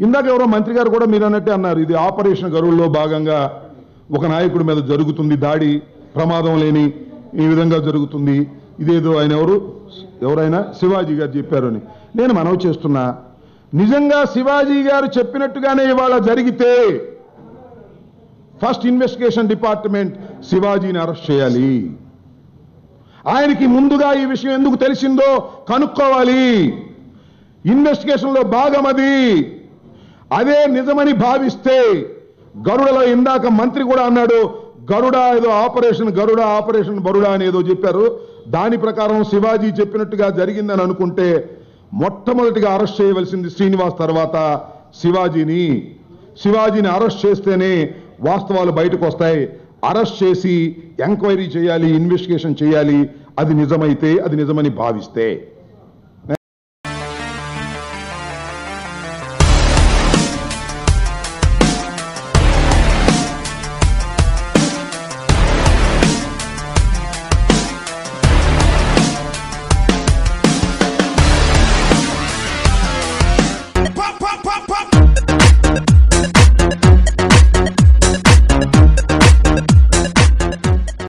ఇందాక ఎవరో మంత్రి గారు కూడా మీరు అన్నట్టే అన్నారు ఇది ఆపరేషన్ గరువుల్లో భాగంగా ఒక నాయకుడి మీద జరుగుతుంది దాడి ప్రమాదం లేని ఈ విధంగా జరుగుతుంది ఇదేదో ఆయన ఎవరు ఎవరైనా శివాజీ గారు చెప్పారు అని నేను మనవి చేస్తున్నా నిజంగా శివాజీ గారు చెప్పినట్టుగానే ఇవాళ జరిగితే ఫస్ట్ ఇన్వెస్టిగేషన్ డిపార్ట్మెంట్ శివాజీని అరెస్ట్ చేయాలి ఆయనకి ముందుగా ఈ విషయం ఎందుకు తెలిసిందో కనుక్కోవాలి ఇన్వెస్టిగేషన్లో భాగం అది అదే నిజమని భావిస్తే గరుడలో ఇందాక మంత్రి కూడా అన్నాడు గరుడ ఏదో ఆపరేషన్ గరుడ ఆపరేషన్ బరుడ అని ఏదో చెప్పారు దాని ప్రకారం శివాజీ చెప్పినట్టుగా జరిగిందని అనుకుంటే మొట్టమొదటిగా అరెస్ట్ చేయవలసింది శ్రీనివాస్ తర్వాత శివాజీని శివాజీని అరెస్ట్ చేస్తేనే వాస్తవాలు బయటకు వస్తాయి అరెస్ట్ చేసి ఎంక్వైరీ చేయాలి ఇన్వెస్టిగేషన్ చేయాలి అది నిజమైతే అది నిజమని భావిస్తే